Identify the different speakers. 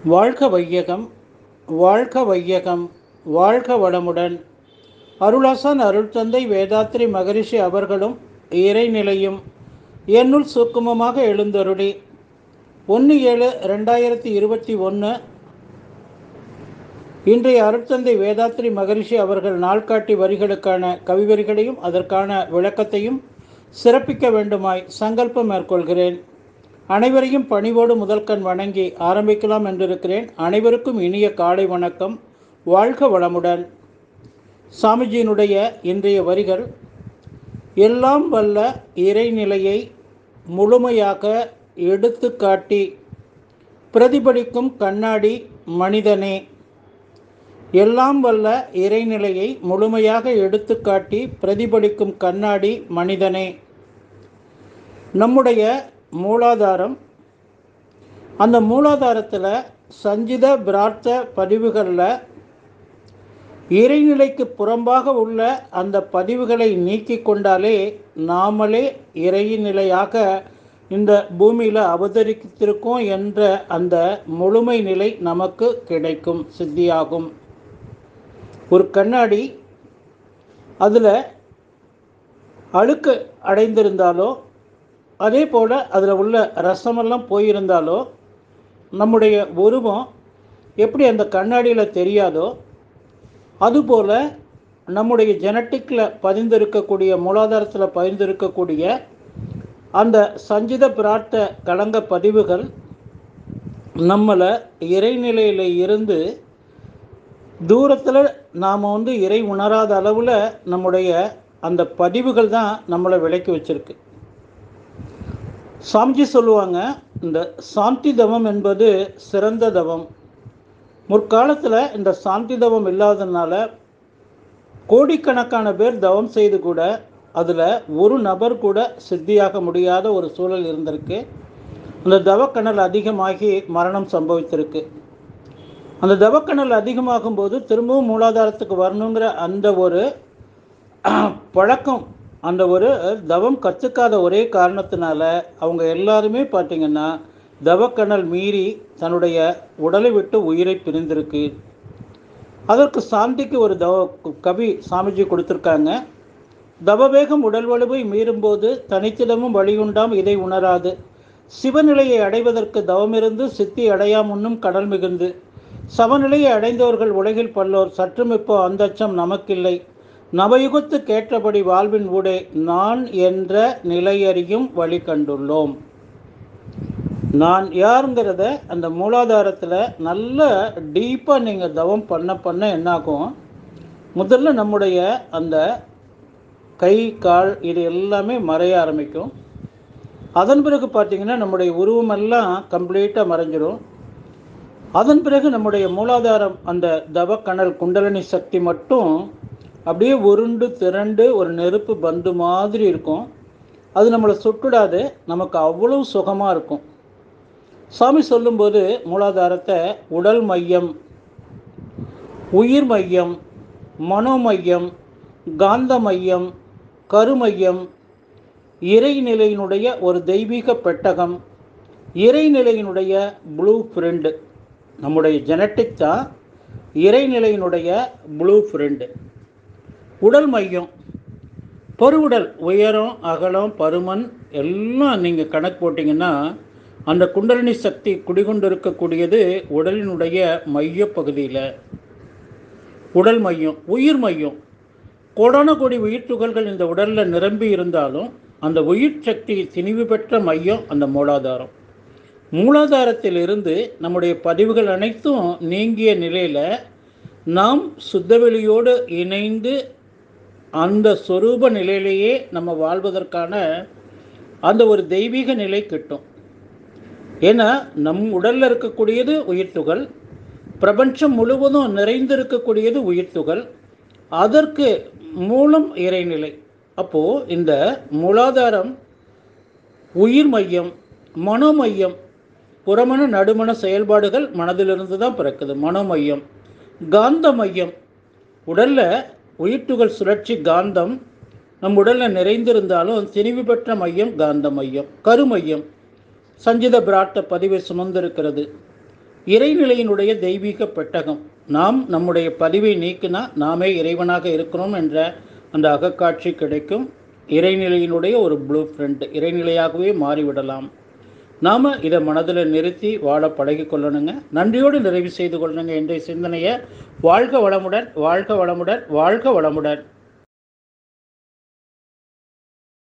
Speaker 1: வாழ்க வையகம் வாழ்க வையகம் வாழ்க வளமுடன் அருளாசன் அருள் தந்தை வேதாத்ரி மகரிஷி அவர்களும் இறைநிலையும் என்னுள் சுக்குமமாக எழுந்தருளி ஒன்று ஏழு ரெண்டாயிரத்தி இருபத்தி ஒன்று இன்றைய அருட்தந்தை வேதாத்ரி மகரிஷி அவர்கள் நாள்காட்டி வரிகளுக்கான கவிவரிகளையும் அதற்கான விளக்கத்தையும் சிறப்பிக்க வேண்டுமாய் சங்கல்பம் மேற்கொள்கிறேன் அனைவரையும் பணிவோடு முதல்கண் வணங்கி ஆரம்பிக்கலாம் என்றிருக்கிறேன் அனைவருக்கும் இனிய காலை வணக்கம் வாழ்க வளமுடன் சாமிஜியினுடைய இன்றைய வரிகள் எல்லாம் வல்ல இறைநிலையை முழுமையாக எடுத்து காட்டி பிரதிபலிக்கும் கண்ணாடி மனிதனே எல்லாம் வல்ல இறைநிலையை முழுமையாக எடுத்து காட்டி பிரதிபலிக்கும் கண்ணாடி மனிதனே நம்முடைய மூலாதாரம் அந்த மூலாதாரத்தில் சஞ்சித பிரார்த்த பதிவுகளில் இறைநிலைக்கு புறம்பாக உள்ள அந்த பதிவுகளை நீக்கி கொண்டாலே நாமளே இறைநிலையாக இந்த பூமியில் அவதரித்திருக்கோம் என்ற அந்த முழுமை நிலை நமக்கு கிடைக்கும் சித்தியாகும் ஒரு கண்ணாடி அதில் அழுக்கு அடைந்திருந்தாலோ அதே போல் அதில் உள்ள ரசமெல்லாம் போயிருந்தாலோ நம்முடைய உருவம் எப்படி அந்த கண்ணாடியில் தெரியாதோ அதுபோல் நம்முடைய ஜெனட்டிக்கில் பதிந்திருக்கக்கூடிய மூலாதாரத்தில் பதிந்திருக்கக்கூடிய அந்த சஞ்சித பிரார்த்த கலங்க பதிவுகள் நம்மளை இறைநிலையில் இருந்து தூரத்தில் நாம் வந்து இறை உணராத அளவில் நம்முடைய அந்த பதிவுகள் தான் நம்மளை விலக்கி வச்சிருக்கு சாமிஜி சொல்லுவாங்க இந்த சாந்தி தவம் என்பது சிறந்த தவம் முற்காலத்தில் இந்த சாந்தி தவம் இல்லாததுனால கோடிக்கணக்கான பேர் தவம் செய்து கூட அதில் ஒரு நபர் கூட சித்தியாக முடியாத ஒரு சூழல் இருந்திருக்கு அந்த தவக்கணல் அதிகமாகி மரணம் சம்பவித்திருக்கு அந்த தவக்கணல் அதிகமாகும் போது திரும்பவும் மூலாதாரத்துக்கு வரணுங்கிற அந்த ஒரு பழக்கம் அந்த ஒரு தவம் கற்றுக்காத ஒரே காரணத்தினால அவங்க எல்லாருமே பார்த்திங்கன்னா தவக்கணல் மீறி தன்னுடைய உடலை விட்டு உயிரை பிரிந்திருக்கு அதற்கு சாந்திக்கு ஒரு தவ கவி சாமிஜி கொடுத்துருக்காங்க தவவேகம் உடல் வலுவை மீறும்போது தனித்திடமும் வழியுண்டாம் இதை உணராது சிவநிலையை அடைவதற்கு தவமிருந்து சித்தி அடையாமுன்னும் கடல் மிகுந்து சமநிலையை அடைந்தவர்கள் உலகில் பல்லோர் சற்றும் இப்போ அந்தச்சம் நமக்கில்லை நவயுகத்து கேட்டபடி வாழ்வின் ஊடே நான் என்ற நிலையறியும் வழி கண்டுள்ளோம் நான் யாருங்கிறத அந்த மூலாதாரத்தில் நல்ல டீப்பாக நீங்கள் தவம் பண்ண பண்ண என்னாகும் முதல்ல நம்முடைய அந்த கை கால் இது எல்லாமே மறைய ஆரம்பிக்கும் அதன் பிறகு பார்த்திங்கன்னா நம்முடைய உருவமெல்லாம் கம்ப்ளீட்டாக மறைஞ்சிரும் அதன் பிறகு நம்முடைய மூலாதாரம் அந்த தவக்கணல் குண்டலினி சக்தி மட்டும் அப்படியே உருண்டு திரண்டு ஒரு நெருப்பு பந்து மாதிரி இருக்கும் அது நம்மளை சுட்டுடாது நமக்கு அவ்வளவு சுகமாக இருக்கும் சாமி சொல்லும்போது மூலாதாரத்தை உடல் மையம் உயிர் மையம் மனோமையம் காந்த மையம் கருமையம் இறைநிலையினுடைய ஒரு தெய்வீக பெட்டகம் இறைநிலையினுடைய ப்ளூ பிரிண்ட் நம்முடைய ஜெனட்டிக் தான் இறைநிலையினுடைய ப்ளூ பிரிண்ட் உடல் மையம் பருவுடல் உயரம் அகலம் பருமன் எல்லாம் நீங்கள் கணக்கு போட்டிங்கன்னா அந்த குண்டலினி சக்தி குடிகொண்டு இருக்கக்கூடியது உடலினுடைய மைய பகுதியில் உடல் மையம் உயிர் மையம் கோடான கோடி உயிர் துகள்கள் இந்த உடலில் நிரம்பி இருந்தாலும் அந்த உயிர் சக்தி திணிவு பெற்ற மையம் அந்த மூலாதாரம் மூலாதாரத்திலிருந்து நம்முடைய பதிவுகள் அனைத்தும் நீங்கிய நிலையில் நாம் சுத்தவெளியோடு இணைந்து அந்த சொரூப நிலையிலேயே நம்ம வாழ்வதற்கான அந்த ஒரு தெய்வீக நிலை கிட்டும் ஏன்னா நம் உடலில் இருக்கக்கூடியது உயிர்த்துகள் பிரபஞ்சம் முழுவதும் நிறைந்திருக்கக்கூடியது உயிர்த்துகள் அதற்கு மூலம் இறைநிலை அப்போது இந்த மூலாதாரம் உயிர் மையம் மனோமையம் புறமண நடுமண செயல்பாடுகள் மனதிலிருந்து தான் பிறக்குது மனோமையம் காந்த மையம் உடலில் உயிர்த்துகள் சுழற்சி காந்தம் நம் உடலில் நிறைந்திருந்தாலும் திணிவு பெற்ற மையம் காந்த மையம் கருமையம் சஞ்சித பிராட்ட பதிவை சுமந்திருக்கிறது இறைநிலையினுடைய தெய்வீக பெட்டகம் நாம் நம்முடைய பதிவை நீக்கினா நாமே இறைவனாக இருக்கிறோம் என்ற அந்த அகக்காட்சி கிடைக்கும் இறைநிலையினுடைய ஒரு ப்ளூ பிரிண்ட் இறைநிலையாகவே மாறிவிடலாம் நாம் இதை மனதில் நிறுத்தி வாழ பழகி கொள்ளணுங்க நன்றியோடு நிறைவு செய்து கொள்ளணுங்க என்ற சிந்தனையை வாழ்க வளமுடன் வாழ்க வளமுடன் வாழ்க வளமுடன்